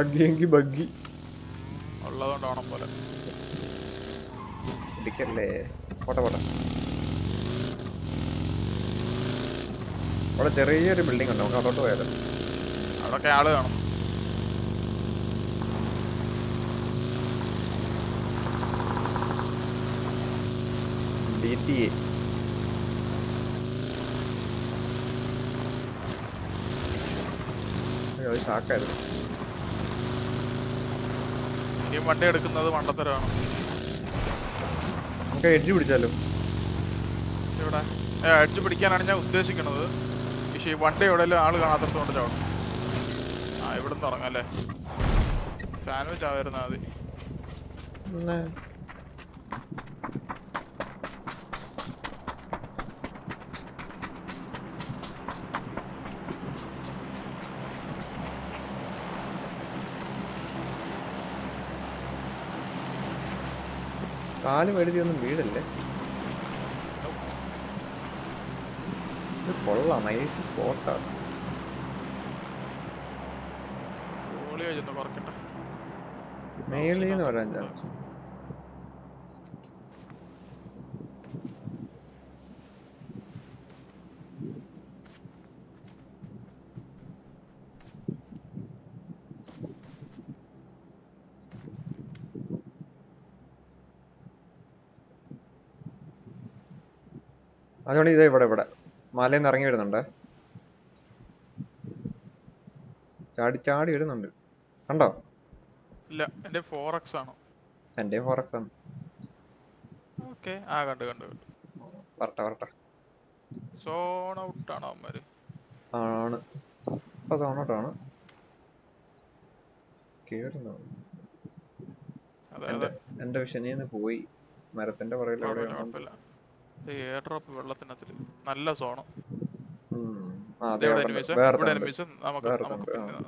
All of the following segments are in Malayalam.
ബഗ്ഗിയെങ്കിൽ ബഗ്ഗി ഉള്ളതുകൊണ്ട് ഓണം പോലെ ഇടിക്കല്ലേ പോട്ടെ പോട്ടെ അവിടെ ചെറിയൊരു ബിൽഡിംഗ് ഉണ്ട് നമുക്ക് അതോട്ട് പോയാലോ അവിടൊക്കെ ആള് കാണും ഡി ടി എ അത് ഷാക്കായിരുന്നു ഇനിയും വണ്ടി എടുക്കുന്നത് മണ്ടത്തരമാണ് നമുക്ക് എഡ്ജ് പിടിച്ചാലോ ഇവിടെ അടിച്ചു പിടിക്കാനാണ് ഞാൻ ഉദ്ദേശിക്കുന്നത് പക്ഷേ ഈ വണ്ടി എവിടെയെങ്കിലും ആള് കാണാത്തടത്തോണ്ട് ചാവണം ആ ഇവിടെ നിന്ന് ഇറങ്ങാം അല്ലേ സാൻഡ്വിച്ച് ആവായിരുന്നാ മതി പിന്നെ കാല് വഴുതി ഒന്നും വീടല്ലേ ഇത് കൊള്ളാം നൈസ് സ്പോട്ടാണ് ഗോളി വെച്ചൊന്ന് കുറക്കട്ടെ മേളിൽ നിന്ന് വരാൻ ചാൻസ് അതുകൊണ്ട് ഇതേ ഇവിടെ ഇവിടെ മലയിൽ നിന്ന് ഇറങ്ങി വരുന്നുണ്ട് ചാടി ചാടി വരുന്നുണ്ട് കണ്ടോ ഇല്ല എന്റെ ഫോർ എക്സ് ആണ് എൻ്റെ ഫോറക്സ് ആണ് ഓക്കെ ആ കണ്ടു കണ്ടു കണ്ടു വരട്ടെ വരട്ടെ സോൺ ഔട്ടാണോ അവന്മാര് ആണ് ഇപ്പൊ തോന്നോട്ടാണ് കേറുന്നു അതെ എന്റെ അതെ എന്റെ വിഷനിന്ന് പോയി മരത്തിന്റെ പുറകിൽ കുഴപ്പമില്ല എവിടെയാണ് കുഴപ്പമില്ല എയർ ഡ്രോപ്പ് വെള്ളത്തിനകത്തില് നല്ല സോണം ഉം. ആ, അതെ, ഇവിടെ അവിടെ enemies, ഉണ്ട്. വേറെ ഇവിടെ ഉണ്ട്. enemies, നമുക്ക് വേറെ നമുക്ക് ഉണ്ട്,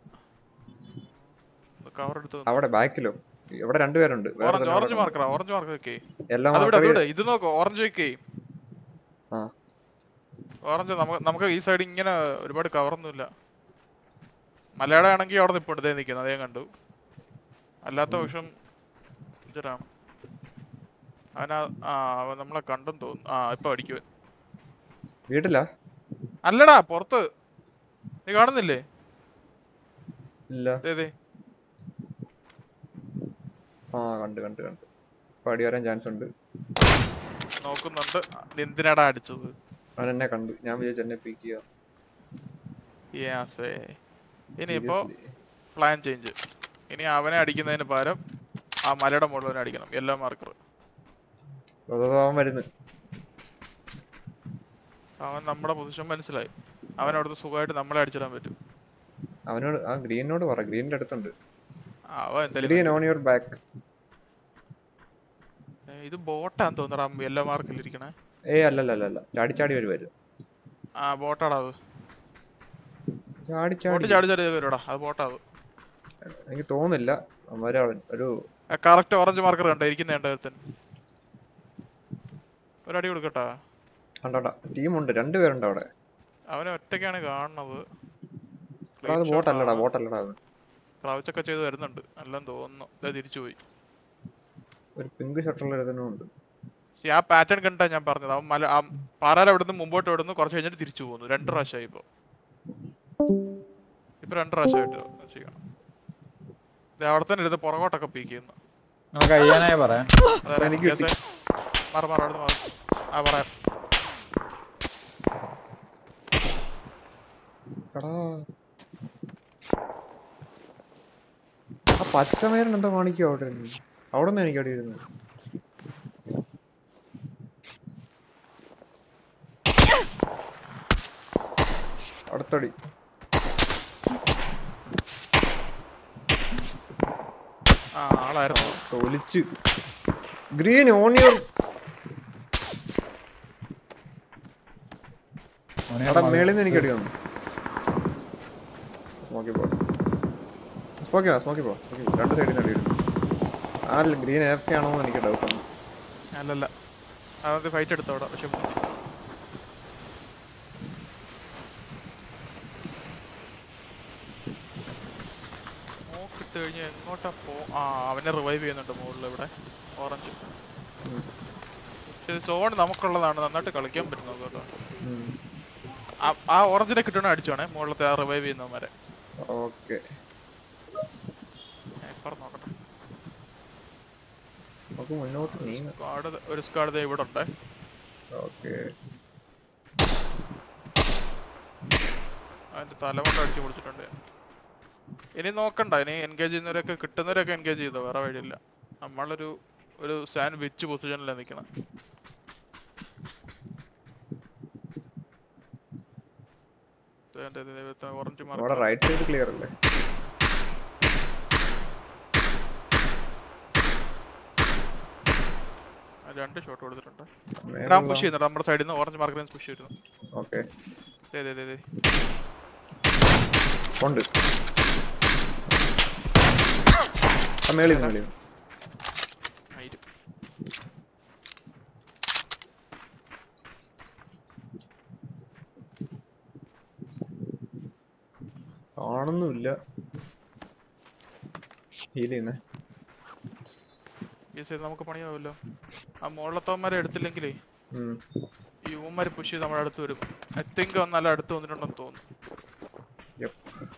കവർ എടുത്ത് അവിടെ ബാക്കിലോ ഇവിടെ രണ്ടുപേരുണ്ട് വേറെ ഓറഞ്ച് തന്നെ ഓറഞ്ച് അവിടെ മാർക്കറാ ഓറഞ്ച് മാർക്ക് വെക്കേ എല്ലാം അത് ഇവിടെ marker ഇവിടെ ഇത് നോക്കോ ഓറഞ്ച് വെക്കേ ആ. ഓറഞ്ച് നമുക്ക് നമുക്ക് ഈ സൈഡ് ഇങ്ങനെ ഒരുപാട് കവറൊന്നുമില്ല മലയാളം ആണെങ്കിൽ അവിടെ നിൽപ്പുണ്ട് ഇതേ നിൽക്കുന്നത് അതേ കണ്ടു അല്ലാത്ത പക്ഷം ഇതരാണ് അവനാ ആ അവൻ നമ്മളെ കണ്ടെന്ന് തോന്നുന്നു ആ ഇപ്പൊ അടിക്കുവൻ വീട്ടിലാ അല്ലടാ പുറത്ത് നീ കാണുന്നില്ലേ ഇല്ല ദേ ദേ ആ കണ്ട് കണ്ട് കണ്ട് ഇപ്പൊ അടി വരാൻ ചാൻസ് ഉണ്ട് നോക്കുന്നുണ്ട് നീ എന്തിനാടാ അടിച്ചത് അവൻ എന്നെ കണ്ടു ഞാൻ വിചാരിച്ചു എന്നെ പിക്ക് ചെയ്യാം യാസേ ഇനിയിപ്പോ പ്ലാൻ ചേഞ്ച് ഇനി അവനെ അടിക്കുന്നതിന് പകരം ആ മലയുടെ മുഴുവൻ അടിക്കണം യെല്ലോ മാർക്കർ അവൻ വരുന്നു അവൻ നമ്മുടെ പൊസിഷൻ മനസ്സിലായി അവൻ അവിടുന്ന് സുഖമായിട്ട് നമ്മളെ അടിച്ചിടാൻ പറ്റും അവനോട് ആ ഗ്രീനോട് പറ ഗ്രീനിന്റെ അടുത്തുണ്ട് അവൻ എന്തായാലും ഗ്രീൻ ഓൺ യുവർ ബാക്ക് ഏ, ഇത് ബോട്ടാന്ന് തോന്നുന്നടാ യെല്ലോ മാർക്കിൽ ഇരിക്കണേ ഏയ് അല്ലല്ല അല്ലല്ല ചാടി ചാടി വരുമായിരുന്നു ആ ബോട്ടാടാ അത് ചാടി ബോട്ട് ചാടി ചാടി ചാടി വരുടാ അത് ബോട്ടാ അത് എനിക്ക് തോന്നുന്നില്ല അവന്മാര് അവൻ ഒരു കറക്റ്റ് ഓറഞ്ച് മാർക്കർ കണ്ടോ ഇരിക്കുന്ന കണ്ടോ ഒരടി കൊടുക്കട്ടാ കണ്ടോട്ടാ ടീമുണ്ട് രണ്ടുപേരുണ്ട് അവിടെ അവനെ ഒറ്റയ്ക്കാണ് കാണുന്നത് എടാ, അത് ബോട്ടല്ലടാ ബോട്ടല്ലടാ അത് ക്രൗച്ചൊക്കെ ചെയ്ത് വരുന്നുണ്ട് എല്ലാം തോന്നുന്നു ഇതാ തിരിച്ചു പോയി ഒരു പിങ്ക് ഷർട്ടുള്ള ഒരുത്തനും ഉണ്ട് പക്ഷേ ആ പാറ്റേൺ കണ്ടാ ഞാൻ പറഞ്ഞത് അവൻ മല ആ പാറാല അവിടെ നിന്ന് മുമ്പോട്ട് വിടുന്നു കുറച്ച് കഴിഞ്ഞിട്ട് തിരിച്ചു പോകുന്നു രണ്ട് പ്രാവശ്യമായി ഇപ്പൊ ഇപ്പൊ രണ്ട് പ്രാവശ്യമായിട്ട് ചെയ്യണം ദേ അവിടെ തന്നെ ഇരുന്ന് പുറകോട്ടൊക്കെ പീക്കുന്നു നമുക്ക് കഴിയാനായി പറയാം അതെ എനിക്ക് കേസേ മാറി മാറി അവിടെ മാറി ആ പറയാം എടാ ആ പച്ചമേരൻ എന്താ കാണിക്കും അവിടെ ഇരുന്ന് അവിടെ നിന്ന് എനിക്ക് അവിടെ ഇരുന്ന് അടുത്തടി ആ ആളായിരുന്നു തൊലിച്ച് ഗ്രീൻ ഓണിയൻ എടാ മേളിൽ നിന്ന് എനിക്ക് അടി വന്നു സ്മോക്കി പോ സ്മോക്കി പോ സ്മോക്കി പോ സ്മോക്കി പോ രണ്ട് സൈഡിൽ നിന്ന് അടി വരുന്നു ആ ഗ്രീൻ എഫ് ആണോ എന്ന് എനിക്ക് ഡൗട്ട് ആണ് അല്ലല്ല അതൊക്കെ ഫൈറ്റ് എടുത്തോടാ പക്ഷെ ഇട്ട് കഴിഞ്ഞ് എങ്ങോട്ടാ പോ ആ അവനെ റിവൈവ് ചെയ്യുന്നുണ്ട് മുകളിൽ ഇവിടെ ഓറഞ്ച് ഉം. പക്ഷേ സോൺ നമുക്കുള്ളതാണ് നന്നായിട്ട് കളിക്കാൻ പറ്റും നമുക്ക് കേട്ടോ ഉം. ആ- ആ ഓറഞ്ചിനെ കിട്ടണ അടിച്ചോണേ മുകളിലത്തെ ആ റിവൈവ് ചെയ്യുന്നവന്മാരെ ഓക്കെ ഞാൻ ഇപ്പുറം നോക്കട്ടെ നമുക്ക് മുന്നോട്ട് നീങ്ങാം സ്ക്വാഡ് ഒരു സ്ക്വാഡ് ഇവിടെ ഉണ്ട് ഓക്കെ അതിന്റെ തല കൊണ്ട് അടിച്ചു പൊളിച്ചിട്ടുണ്ട് ഞാൻ. ഇനി നോക്കണ്ട ഇനി എൻഗേജ് ചെയ്യുന്നവരൊക്കെ കിട്ടുന്നവരൊക്കെ എൻഗേജ് ചെയ്തോ വേറെ വഴിയില്ല നമ്മളൊരു ഒരു സാൻഡ് വെച്ച് പൊസിഷനിലാണ് നിൽക്കണം ഓറഞ്ച് അവിടെ മാർക്ക് റൈറ്റ് സൈഡ് ക്ലിയർ അല്ലേ രണ്ട് ഷോട്ട് കൊടുത്തിട്ടുണ്ട് മേലുള്ള- എടാ പുഷ് ചെയ്യുന്നുണ്ട് നമ്മുടെ സൈഡിൽ നിന്ന് ഓറഞ്ച് മാർക്കിൽ പുഷ് ചെയ്യുന്നു ഓക്കെ ദേ ദേ ദേ ദേ ഉണ്ട് ആ, മേളിൽ നിന്ന് മേളിൽ നിന്ന്. ആയിരം. കാണുന്നുമില്ല ഹീൽ ചെയ്യുന്നേ ഈ സൈഡ് നമുക്ക് പണിയാവുമല്ലോ ആ മുകളിലത്തവന്മാരെ എടുത്തില്ലെങ്കിലേ ഉം. ഈ ഊന്മാര് പുഷ് ചെയ്ത് നമ്മുടെ അടുത്ത് വരും ഐ തിങ്ക് നല്ല അടുത്ത് വന്നിട്ടുണ്ടെന്ന് തോന്നുന്നു Yep.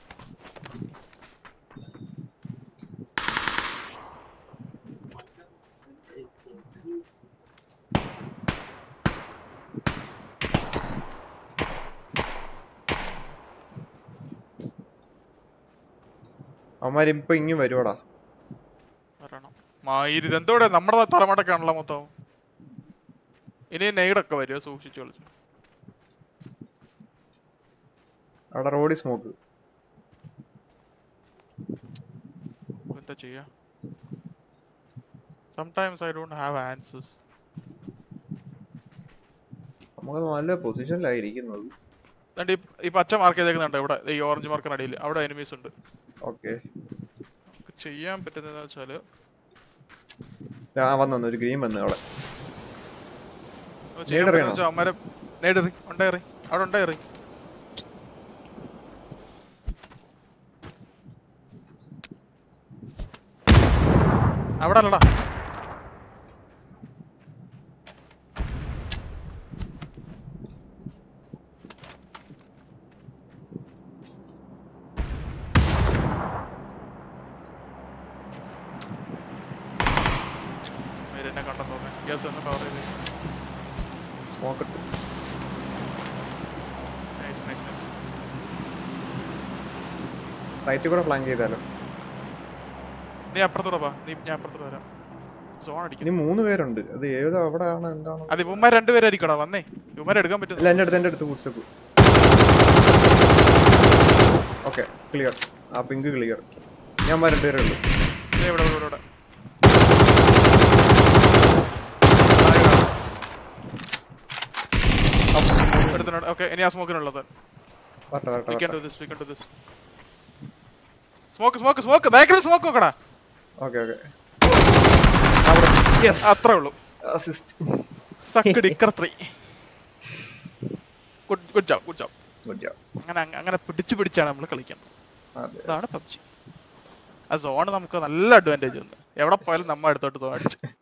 അവന്മാര് ഇപ്പൊ ഇങ്ങ് വരുവാടാ വരണം മായിരി എന്തോടെ നമ്മുടെ തലമുടക്കാണല്ലോ മൊത്തം ഇനി നെയ്ഡൊക്കെ വരുമോ സൂക്ഷിച്ചു കളിച്ചു അവിടെ റോഡിൽ സ്മോക്ക് എന്താ ചെയ്യാ sometimes I don't have answers നമുക്ക് നല്ല പൊസിഷനിലായിരിക്കുന്നത് ഈ ഈ പച്ച മാർക്ക് ചെയ്തേക്കുന്നുണ്ട് ഇവിടെ ഈ ഓറഞ്ച് മാർക്കിനടിയിൽ അവിടെ എനിമീസ് ഉണ്ട് ഓക്കെ നമുക്ക് ചെയ്യാൻ പറ്റുന്നതെന്ന് വെച്ചാല് ആ വന്നു ഒരു ഗ്രീൻ വന്നു അവിടെ നമുക്ക് ചെയ്യാൻ Nade പറ്റുന്ന വെച്ചാൽ അമ്മരെ നേടറി ഉണ്ടേറി അവിടെ ഉണ്ടേറി അവിടെ അല്ലടാ എന്നെ കണ്ടെന്ന് തോന്നുന്നു ഗ്യാസ് ഒന്ന് കവർ ചെയ്ത് സ്മോക്ക് നൈസ് നൈസ് നൈസ് റൈറ്റിൽ കൂടെ പ്ലാൻ ചെയ്താലോ നീ അപ്പുറത്തൂടെ വാ നീ ഞാൻ അപ്പുറത്തൂടെ വരാം സോൺ അടിക്കും ഇനി മൂന്ന് പേരുണ്ട് അത് ഏതോ അവിടെയാണ് എന്താണ് അത് ഇവന്മാർ രണ്ടുപേരായിരിക്കടാ വന്നേ ഇവന്മാരെ എടുക്കാൻ പറ്റും ഇല്ല എൻ്റെ അടുത്ത് എൻ്റെ അടുത്ത് ഫുഡ് ഓക്കെ ക്ലിയർ ആ പിങ്ക് ക്ലിയർ ഞാൻ രണ്ടുപേരേ ഉള്ളൂ ദേ ഇവിടെ ഇവിടെ ഇവിടെ എടുത്തിട്ടുണ്ട് ഓക്കെ ഇനി ആ സ്മോക്കിനുള്ളത് വരട്ടെ വരട്ടെ വി ക്യാൻ വരട്ടെ do this we can do this smoke smoke smoke ബാക്കിൽ സ്മോക്ക് നോക്കടാ ഓക്കെ ഓക്കെ അവിടെ യെസ് അത്രേ ഉള്ളൂ അസിസ്റ്റ് സക്ക് ഡിക്കർ three good good job good job good job അങ്ങനെ അങ്ങനെ പിടിച്ച് പിടിച്ചാണ് നമ്മൾ കളിക്കുന്നത് അതെ അതാണ് പബ്ജി ആ സോണ് നമുക്ക് നല്ല അഡ്വാൻറ്റേജ് ഉണ്ട് എവിടെ പോയാലും നമ്മ അടുത്തോട്ട് അടിച്ചു